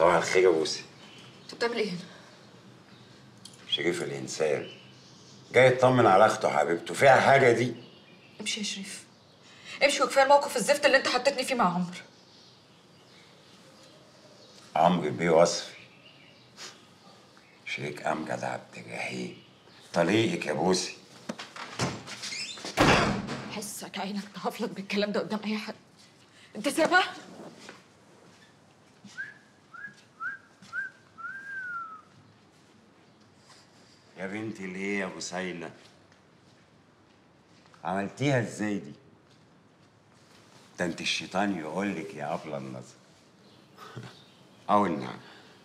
صباح الخير يا بوسي انت بتعمل ايه هنا؟ شريف الانسان جاي يطمن على اخته حبيبته فيها حاجه دي امشي يا شريف امشي وكفايه الموقف الزفت اللي انت حطيتني فيه مع عمرو عمرو بيه وصفي شريك امجد عبد الرحيم طليقك يا بوسي حسك عينك تهفلط بالكلام ده قدام اي حد انت سامع؟ يا بنتي ليه يا بوسينة عملتيها ازاي دي ده انت الشيطان يقول لك يا ابله النظر او النعم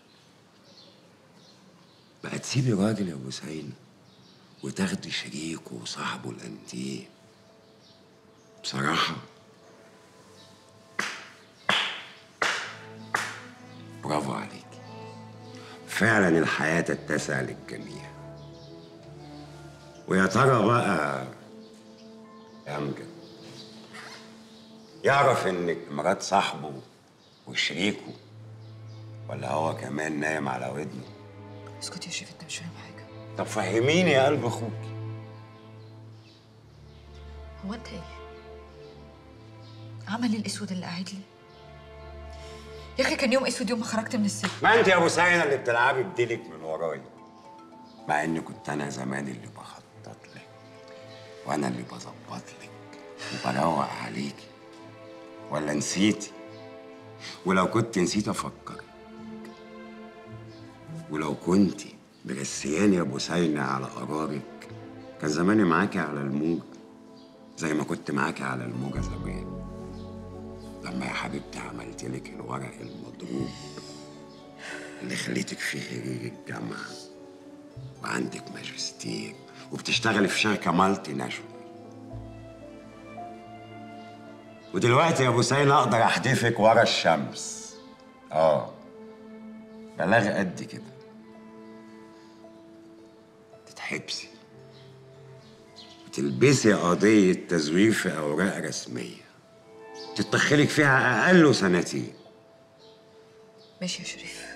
بقى تسيبي راجل يا بوسينة وتاخدي شريكه وصاحبه الانتيم بصراحة برافو عليك فعلا الحياة تتسع للجميع ويا ترى بقى يا امجد يعرف انك مرات صاحبه وشريكه ولا هو كمان نايم على ودنه اسكت يا شريف انت مش فاهم حاجه طب فهميني يا قلب اخوك هو انت ايه؟ عمل الاسود اللي قاعد لي يا اخي كان يوم اسود يوم ما خرجت من السجن ما انت يا ابو سعيد اللي بتلعبي بديلك من ورايا مع ان كنت انا زمان اللي بخطط لك وانا اللي بظبط لك وبروق عليكي ولا نسيتي ولو كنت نسيت افكرك ولو كنت مرسياني يا ابو سينا على قرارك كان زماني معاكي على الموج زي ما كنت معاكي على الموجة زمان لما يا حبيبتي عملت لك الورق المضروب اللي خليتك في خريج الجامعة وعندك ماجستير وبتشتغلي في شركة مالتي ناشونال ودلوقتي يا ابو سينا اقدر احدفك ورا الشمس اه بلاغ قد كده تتحبسي وتلبسي قضية تزوير في أوراق رسمية تتدخلك فيها أقل سنتين ماشي يا شريف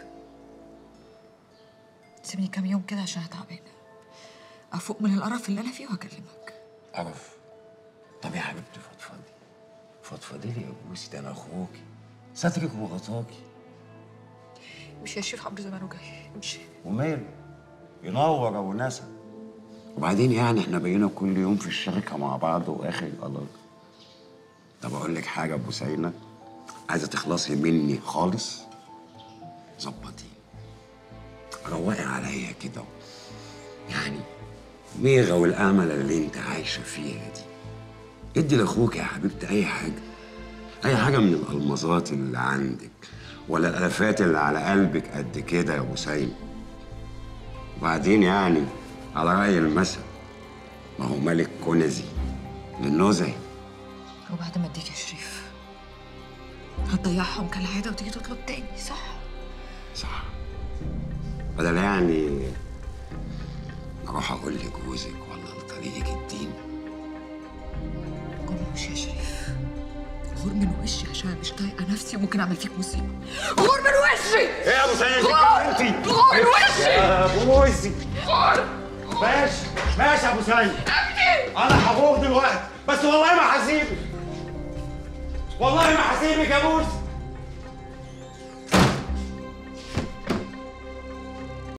سيبني كام يوم كده عشان تعبانه افوق من القرف اللي انا فيه وهكلمك قرف طب يا حبيبتي فضفضي فضفضي لي يا بوسي ده أنا أخوكي سترك وغطاكي امشي يا شريف عمرو زمانه جاي امشي وماله ينور أبو نسب وبعدين يعني احنا بقينا كل يوم في الشركة مع بعض وآخر القلاق طب أقول لك حاجة يا أبو سينا عايزة تخلصي مني خالص ظبطي روقي عليا كده يعني ميغة والأمل اللي انت عايشة فيها دي ادي لاخوك يا حبيبتي اي حاجة اي حاجة من الالمازات اللي عندك ولا الالافات اللي على قلبك قد كده يا ابو سيد وبعدين يعني على رأي المثل ما هو ملك كنزي للنزهة وبعد ما اديك يا شريف هتضيعهم كالعاده وتيجي تطلب تاني صح؟ صح بدل يعني اروح اقول لجوزك ولا لطريقك الدين قوم من وشي يا شريف غور من وشي عشان أنا مش طايقه نفسي وممكن اعمل فيك مصيبه غور من وشي ايه يا ابو سيد غور انت غور من وشي يا بوسي غور ماشي ماشي يا ابو سيد انا هروح دلوقتي بس والله ما هسيبك والله ما هسيبك يا بوسي